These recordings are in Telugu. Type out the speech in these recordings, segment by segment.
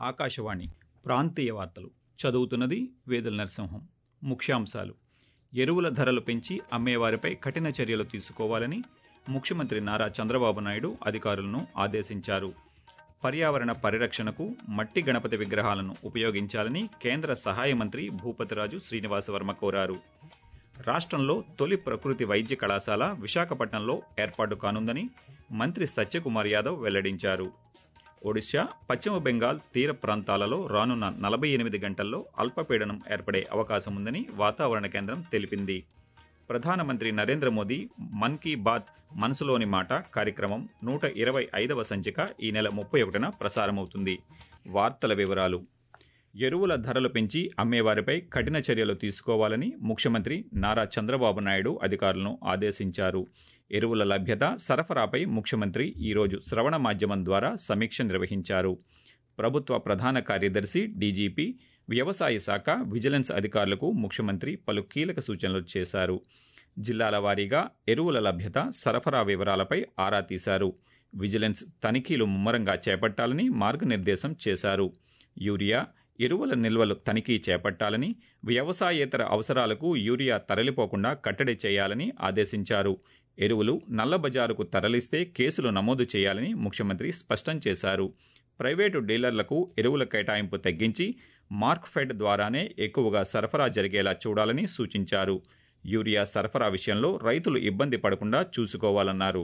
ఆకాశవాణి ప్రాంతీయ వార్తలు చదువుతున్నది వేదుల నరసింహం ముఖ్యాంశాలు ఎరువుల ధరలు పెంచి అమ్మేవారిపై కఠిన చర్యలు తీసుకోవాలని ముఖ్యమంత్రి నారా చంద్రబాబు నాయుడు అధికారులను ఆదేశించారు పర్యావరణ పరిరక్షణకు మట్టి గణపతి విగ్రహాలను ఉపయోగించాలని కేంద్ర సహాయ మంత్రి భూపతిరాజు శ్రీనివాసవర్మ కోరారు రాష్ట్రంలో తొలి ప్రకృతి వైద్య కళాశాల విశాఖపట్నంలో ఏర్పాటు కానుందని మంత్రి సత్యకుమార్ యాదవ్ వెల్లడించారు ఒడిశా పశ్చిమ బెంగాల్ తీర ప్రాంతాలలో రానున్న నలభై ఎనిమిది గంటల్లో అల్పపీడనం ఏర్పడే అవకాశం ఉందని వాతావరణ కేంద్రం తెలిపింది ప్రధానమంత్రి నరేంద్ర మోదీ మన్ కీ బాత్ మనసులోని మాట కార్యక్రమం నూట ఇరవై ఐదవ సంచిక ఈ నెల ముప్పై ఒకటిన ప్రసారమవుతుంది వార్తల వివరాలు ఎరువుల ధరలు పెంచి అమ్మేవారిపై కఠిన చర్యలు తీసుకోవాలని ముఖ్యమంత్రి నారా చంద్రబాబు నాయుడు అధికారులను ఆదేశించారు ఎరువుల లభ్యత సరఫరాపై ముఖ్యమంత్రి ఈరోజు శ్రవణ మాధ్యమం ద్వారా సమీక్ష నిర్వహించారు ప్రభుత్వ ప్రధాన కార్యదర్శి డీజీపీ వ్యవసాయ శాఖ విజిలెన్స్ అధికారులకు ముఖ్యమంత్రి పలు కీలక సూచనలు చేశారు జిల్లాల వారీగా ఎరువుల లభ్యత సరఫరా వివరాలపై ఆరా తీశారు విజిలెన్స్ తనిఖీలు ముమ్మరంగా చేపట్టాలని మార్గనిర్దేశం చేశారు యూరియా ఎరువుల నిల్వలు తనిఖీ చేపట్టాలని వ్యవసాయేతర అవసరాలకు యూరియా తరలిపోకుండా కట్టడి చేయాలని ఆదేశించారు ఎరువులు నల్లబజారుకు తరలిస్తే కేసులు నమోదు చేయాలని ముఖ్యమంత్రి స్పష్టం చేశారు ప్రైవేటు డీలర్లకు ఎరువుల కేటాయింపు తగ్గించి మార్క్ఫెడ్ ద్వారానే ఎక్కువగా సరఫరా జరిగేలా చూడాలని సూచించారు యూరియా సరఫరా విషయంలో రైతులు ఇబ్బంది పడకుండా చూసుకోవాలన్నారు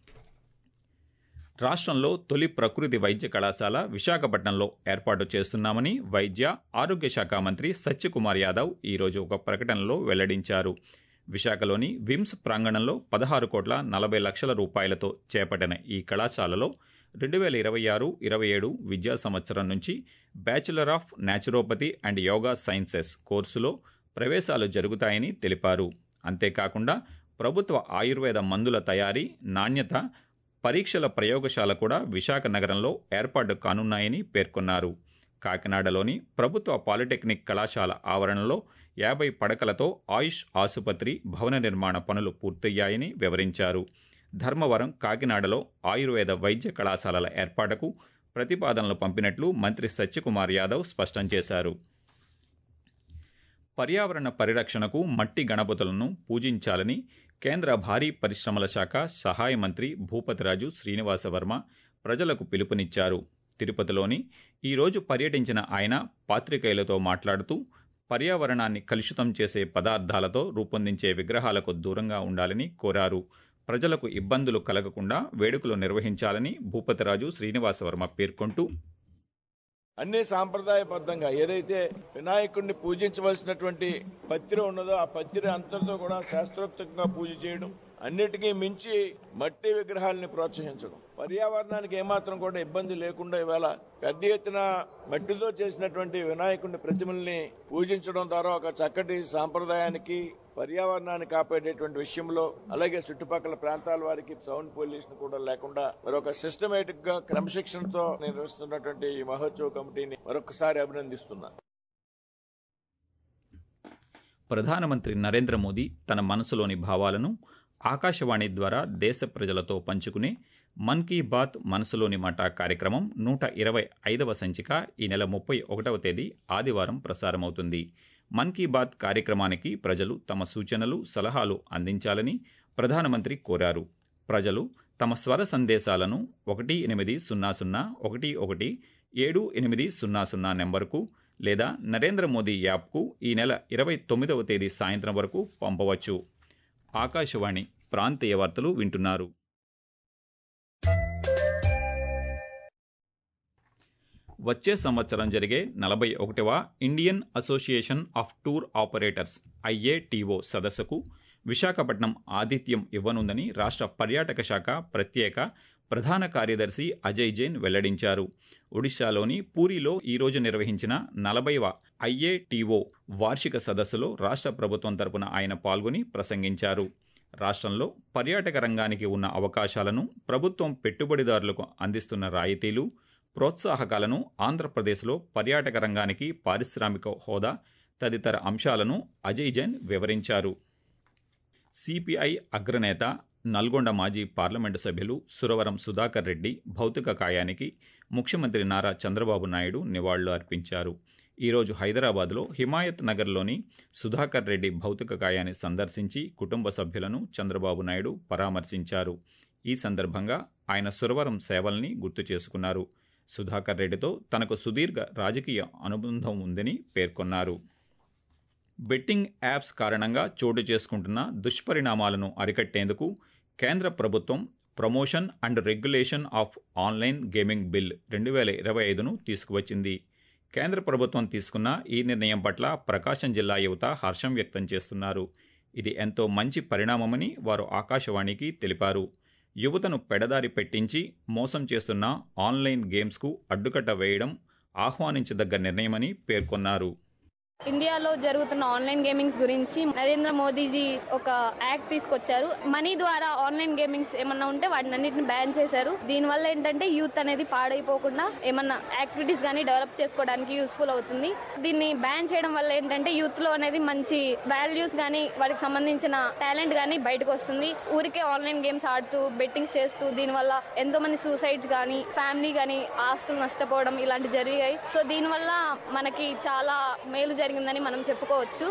రాష్ట్రంలో తొలి ప్రకృతి వైద్య కళాశాల విశాఖపట్నంలో ఏర్పాటు చేస్తున్నామని వైద్య ఆరోగ్య శాఖ మంత్రి సత్యకుమార్ యాదవ్ ఈరోజు ఒక ప్రకటనలో వెల్లడించారు విశాఖలోని విమ్స్ ప్రాంగణంలో పదహారు కోట్ల నలభై లక్షల రూపాయలతో చేపట్టిన ఈ కళాశాలలో రెండు వేల ఇరవై ఆరు ఇరవై ఏడు విద్యా సంవత్సరం నుంచి bachelor of naturopathy and yoga sciences కోర్సులో ప్రవేశాలు జరుగుతాయని తెలిపారు అంతేకాకుండా ప్రభుత్వ ఆయుర్వేద మందుల తయారీ నాణ్యత పరీక్షల ప్రయోగశాల కూడా విశాఖ నగరంలో ఏర్పాటు కానున్నాయని పేర్కొన్నారు కాకినాడలోని ప్రభుత్వ పాలిటెక్నిక్ కళాశాల ఆవరణలో యాభై పడకలతో ఆయుష్ ఆసుపత్రి భవన నిర్మాణ పనులు పూర్తయ్యాయని వివరించారు ధర్మవరం కాకినాడలో ఆయుర్వేద వైద్య కళాశాలల ఏర్పాటుకు ప్రతిపాదనలు పంపినట్లు మంత్రి సత్యకుమార్ యాదవ్ స్పష్టం చేశారు పర్యావరణ పరిరక్షణకు మట్టి గణపతులను పూజించాలని కేంద్ర భారీ పరిశ్రమల శాఖ సహాయ మంత్రి భూపతిరాజు శ్రీనివాసవర్మ ప్రజలకు పిలుపునిచ్చారు తిరుపతిలోని ఈరోజు పర్యటించిన ఆయన పాత్రికేయులతో మాట్లాడుతూ పర్యావరణాన్ని కలుషితం చేసే పదార్థాలతో రూపొందించే విగ్రహాలకు దూరంగా ఉండాలని కోరారు ప్రజలకు ఇబ్బందులు కలగకుండా వేడుకలు నిర్వహించాలని భూపతిరాజు శ్రీనివాసవర్మ పేర్కొంటూ అన్ని సాంప్రదాయబద్ధంగా ఏదైతే వినాయకుడిని పూజించవలసినటువంటి పత్రి ఉన్నదో ఆ పత్రి అంతటితో కూడా శాస్త్రోక్తంగా పూజ చేయడం అన్నిటికీ మించి మట్టి విగ్రహాలని ప్రోత్సహించడం పర్యావరణానికి ఏమాత్రం కూడా ఇబ్బంది లేకుండా ఇవాళ పెద్ద ఎత్తున మట్టితో చేసినటువంటి వినాయకుడిని ప్రతిమల్ని పూజించడం ద్వారా ఒక చక్కటి సాంప్రదాయానికి పర్యావరణాన్ని కాపాడేటువంటి విషయంలో అలాగే చుట్టుపక్కల ప్రాంతాల వారికి సౌండ్ పొల్యూషన్ కూడా లేకుండా మరొక సిస్టమేటిక్ గా క్రమశిక్షణతో నిర్వహిస్తున్నటువంటి ఈ మహోత్సవ కమిటీని మరొకసారి అభినందిస్తున్నా ప్రధానమంత్రి నరేంద్ర మోదీ తన మనసులోని భావాలను ఆకాశవాణి ద్వారా దేశ ప్రజలతో పంచుకునే మన్ కీ బాత్ మనసులోని మాట కార్యక్రమం నూట ఇరవై ఐదవ సంచిక ఈ నెల ముప్పై ఒకటవ తేదీ ఆదివారం ప్రసారమవుతుంది మన్ కీ బాత్ కార్యక్రమానికి ప్రజలు తమ సూచనలు సలహాలు అందించాలని ప్రధానమంత్రి కోరారు ప్రజలు తమ స్వర సందేశాలను ఒకటి ఎనిమిది సున్నా సున్నా ఒకటి ఒకటి ఏడు ఎనిమిది సున్నా సున్నా నెంబర్కు లేదా నరేంద్ర మోదీ యాప్కు ఈ నెల ఇరవై తొమ్మిదవ తేదీ సాయంత్రం వరకు పంపవచ్చు ఆకాశవాణి ప్రాంతీయ వార్తలు వింటున్నారు వచ్చే సంవత్సరం జరిగే నలభై ఒకటవ Indian association of tour operators IATO సదస్సుకు విశాఖపట్నం ఆతిథ్యం ఇవ్వనుందని రాష్ట్ర పర్యాటక శాఖ ప్రత్యేక ప్రధాన కార్యదర్శి అజయ్ జైన్ వెల్లడించారు ఒడిశాలోని పూరిలో ఈరోజు నిర్వహించిన నలభైవ ఐఏటీఓ వార్షిక సదస్సులో రాష్ట్ర ప్రభుత్వం తరపున ఆయన పాల్గొని ప్రసంగించారు రాష్ట్రంలో పర్యాటక రంగానికి ఉన్న అవకాశాలను ప్రభుత్వం పెట్టుబడిదారులకు అందిస్తున్న రాయితీలు ప్రోత్సాహకాలను ఆంధ్రప్రదేశ్లో పర్యాటక రంగానికి పారిశ్రామిక హోదా తదితర అంశాలను అజయ్ జైన్ వివరించారు సిపిఐ అగ్రనేత నల్గొండ మాజీ పార్లమెంటు సభ్యులు సురవరం సుధాకర్ రెడ్డి భౌతిక కాయానికి ముఖ్యమంత్రి నారా చంద్రబాబు నాయుడు నివాళులు అర్పించారు ఈరోజు హైదరాబాద్లో హిమాయత్ నగర్లోని సుధాకర్ రెడ్డి భౌతిక కాయాన్ని సందర్శించి కుటుంబ సభ్యులను చంద్రబాబు నాయుడు పరామర్శించారు ఈ సందర్భంగా ఆయన సురవరం సేవల్ని గుర్తు చేసుకున్నారు సుధాకర్ రెడ్డితో తనకు సుదీర్ఘ రాజకీయ అనుబంధం ఉందని పేర్కొన్నారు బెట్టింగ్ యాప్స్ కారణంగా చోటు చేసుకుంటున్న దుష్పరిణామాలను అరికట్టేందుకు కేంద్ర ప్రభుత్వం promotion and regulation of online gaming bill రెండు వేల ఇరవై ఐదును తీసుకువచ్చింది కేంద్ర ప్రభుత్వం తీసుకున్న ఈ నిర్ణయం పట్ల ప్రకాశం జిల్లా యువత హర్షం వ్యక్తం చేస్తున్నారు ఇది ఎంతో మంచి పరిణామమని వారు ఆకాశవాణికి తెలిపారు యువతను పెడదారి పెట్టించి మోసం చేస్తున్న ఆన్లైన్ గేమ్స్కు అడ్డుకట్ట వేయడం ఆహ్వానించదగ్గ నిర్ణయమని పేర్కొన్నారు ఇండియాలో జరుగుతున్న ఆన్లైన్ గేమింగ్స్ గురించి నరేంద్ర మోదీజీ ఒక యాక్ట్ తీసుకొచ్చారు మనీ ద్వారా ఆన్లైన్ గేమింగ్స్ ఏమన్నా ఉంటే వాటిని అన్నిటిని బ్యాన్ చేశారు దీనివల్ల ఏంటంటే యూత్ అనేది పాడైపోకుండా ఏమన్నా యాక్టివిటీస్ కానీ డెవలప్ చేసుకోవడానికి యూస్ఫుల్ అవుతుంది దీన్ని బ్యాన్ చేయడం వల్ల ఏంటంటే యూత్ లో అనేది మంచి వాల్యూస్ కానీ వాటికి సంబంధించిన టాలెంట్ కానీ బయటకు వస్తుంది ఊరికే ఆన్లైన్ గేమ్స్ ఆడుతూ బెట్టింగ్స్ చేస్తూ దీనివల్ల ఎంతో మంది సూసైడ్స్ కానీ ఫ్యామిలీ కానీ ఆస్తులు నష్టపోవడం ఇలాంటి జరిగాయి సో దీనివల్ల మనకి చాలా మేలు జరిగిందని మనం చెప్పుకోవచ్చు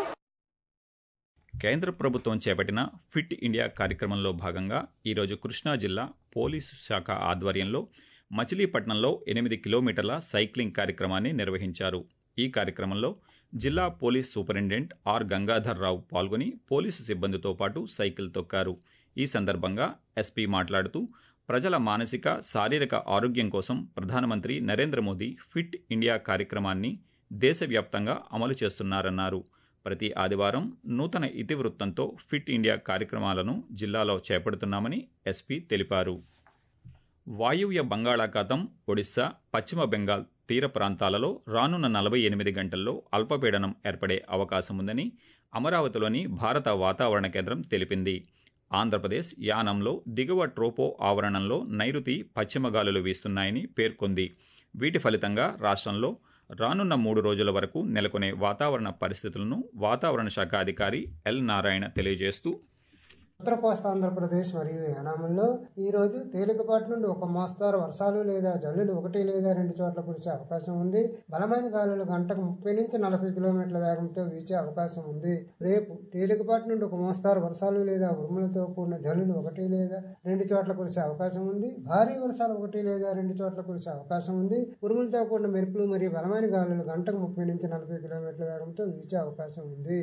కేంద్ర ప్రభుత్వం చేపట్టిన ఫిట్ ఇండియా కార్యక్రమంలో భాగంగా ఈరోజు కృష్ణా జిల్లా పోలీసు శాఖ ఆధ్వర్యంలో మచిలీపట్నంలో ఎనిమిది కిలోమీటర్ల సైక్లింగ్ కార్యక్రమాన్ని నిర్వహించారు ఈ కార్యక్రమంలో జిల్లా police superintendent R Gangadhar Rao పాల్గొని పోలీసు సిబ్బందితో పాటు సైకిల్ తొక్కారు ఈ సందర్భంగా ఎస్పీ మాట్లాడుతూ ప్రజల మానసిక శారీరక ఆరోగ్యం కోసం ప్రధానమంత్రి నరేంద్ర మోదీ ఫిట్ ఇండియా కార్యక్రమాన్ని దేశవ్యాప్తంగా అమలు చేస్తున్నారన్నారు ప్రతి ఆదివారం నూతన ఇతివృత్తంతో ఫిట్ ఇండియా కార్యక్రమాలను జిల్లాలో చేపడుతున్నామని ఎస్పీ తెలిపారు వాయువ్య బంగాళాఖాతం ఒడిశా పశ్చిమ బెంగాల్ తీర ప్రాంతాలలో రానున్న నలభై ఎనిమిది గంటల్లో అల్పపీడనం ఏర్పడే అవకాశం ఉందని అమరావతిలోని భారత వాతావరణ కేంద్రం తెలిపింది ఆంధ్రప్రదేశ్ యానంలో దిగువ ట్రోపో ఆవరణంలో నైరుతి పశ్చిమ గాలులు వీస్తున్నాయని పేర్కొంది వీటి ఫలితంగా రాష్ట్రంలో రానున్న మూడు రోజుల వరకు నెలకొనే వాతావరణ పరిస్థితులను వాతావరణ శాఖ అధికారి ఎల్ నారాయణ తెలియజేస్తూ ఉత్తర కోస్తా ఆంధ్రప్రదేశ్ మరియు యానాముల్లో ఈ రోజు తేలికపాటి నుండి ఒక మోస్తారు వర్షాలు లేదా జల్లులు ఒకటి లేదా రెండు చోట్ల కురిసే అవకాశం ఉంది బలమైన గాలులు గంటకు ముప్పై నుంచి నలభై కిలోమీటర్ల వేగంతో వీచే అవకాశం ఉంది రేపు తేలికపాటి నుండి ఒక మోస్తారు వర్షాలు లేదా ఉరుములతో కూడిన జల్లులు ఒకటి లేదా రెండు చోట్ల కురిసే అవకాశం ఉంది భారీ వర్షాలు ఒకటి లేదా రెండు చోట్ల కురిసే అవకాశం ఉంది ఉరుములతో కూడిన మెరుపులు మరియు బలమైన గాలులు గంటకు ముప్పై నుంచి నలభై కిలోమీటర్ల వేగంతో వీచే అవకాశం ఉంది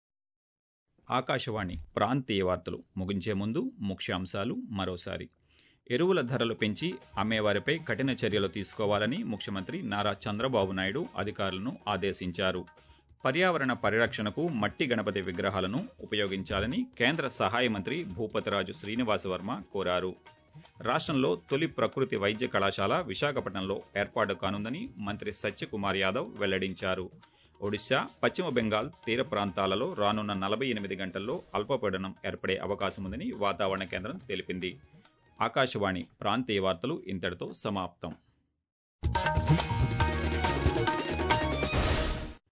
ఆకాశవాణి ప్రాంతీయ వార్తలు ముగించే ముందు ముఖ్యాంశాలు మరోసారి ఎరువుల ధరలు పెంచి అమ్మేవారిపై కఠిన చర్యలు తీసుకోవాలని ముఖ్యమంత్రి నారా చంద్రబాబు నాయుడు అధికారులను ఆదేశించారు పర్యావరణ పరిరక్షణకు మట్టి గణపతి విగ్రహాలను ఉపయోగించాలని కేంద్ర సహాయ మంత్రి భూపతిరాజు శ్రీనివాసవర్మ కోరారు రాష్ట్రంలో తొలి ప్రకృతి వైద్య కళాశాల విశాఖపట్నంలో ఏర్పాటు కానుందని మంత్రి సత్యకుమార్ యాదవ్ వెల్లడించారు ఒడిశా పశ్చిమ బెంగాల్ తీర ప్రాంతాలలో రానున్న నలభై ఎనిమిది గంటల్లో అల్పపీడనం ఏర్పడే అవకాశం ఉందని వాతావరణ కేంద్రం తెలిపింది ఆకాశవాణి ప్రాంతీయ వార్తలు ఇంతటితో సమాప్తం